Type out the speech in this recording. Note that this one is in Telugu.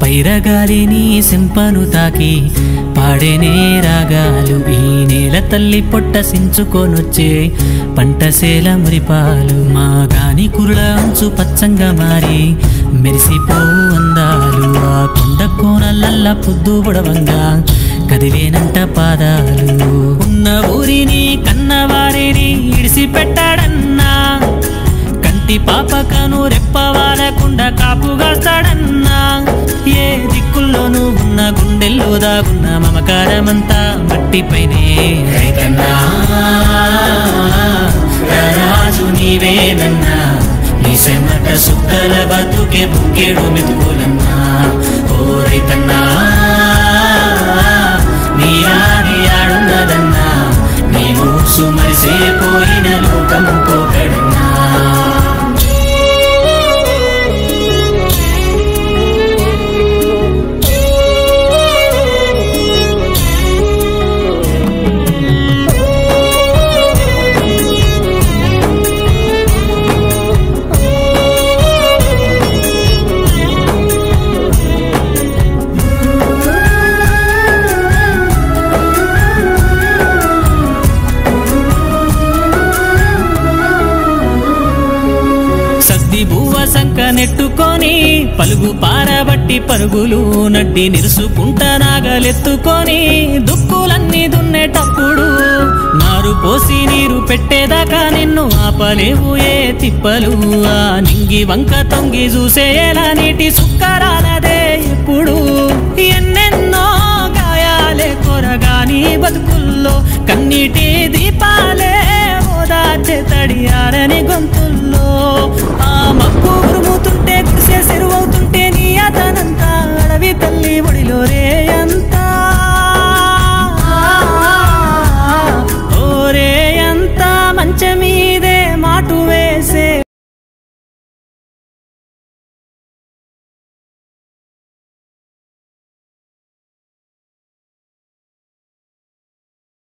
పైరగాలిని సింపను తాకి పాడేనే రాగాలు ఈ నేల తల్లి పొట్ట సించుకొనొచ్చే పంటసేల మురిపాలు మా గాని కురుల అంచు పచ్చంగా మారి మెరిసిపోవు అందాలు ఆ కొండ కోనలల్ల పొద్దు బుడవంగా కదిలేనంట పాదాలు ఉన్న ఊరిని కన్నవారిని ఇడిసిపెట్టాడన్నా కంటి పాపకను రెప్పవాలకుండా కాపుగాస్తాడన్నా ఏ దిక్కుల్లోనూ ఉన్న గుండెల్లో దాగున్న మమకారమంతా మట్టిపైనే రైతన్నా రాజు నీవేనన్నా నీ సెమట సుక్కల బతుకే బుక్కేడు మెతుకులన్నా ఓ రైతన్నా నీ ఆడి ఆడున్నదన్నా నీ మూసు మరిసే పోయిన లోకం పోకడన్నా సద్ది బువ్వ సంక నెట్టుకొని పలుగు పారబట్టి పరుగులు నడ్డి నిరుసుకుంట నాగలెత్తుకొని దుక్కులన్నీ దున్నేటప్పుడు నారు పోసి నీరు పెట్టేదాకా నిన్ను ఆపలేవు ఏ తిప్పలు ఆ నింగి వంక తొంగి చూసేలా నీటి సుక్కరాలదే ఎప్పుడు ఎన్నెన్నో గాయాలే కొరగాని బతుకుల్లో కన్నీటి దీపాలే ఓదార్చే తడియారని గొంతుల్లో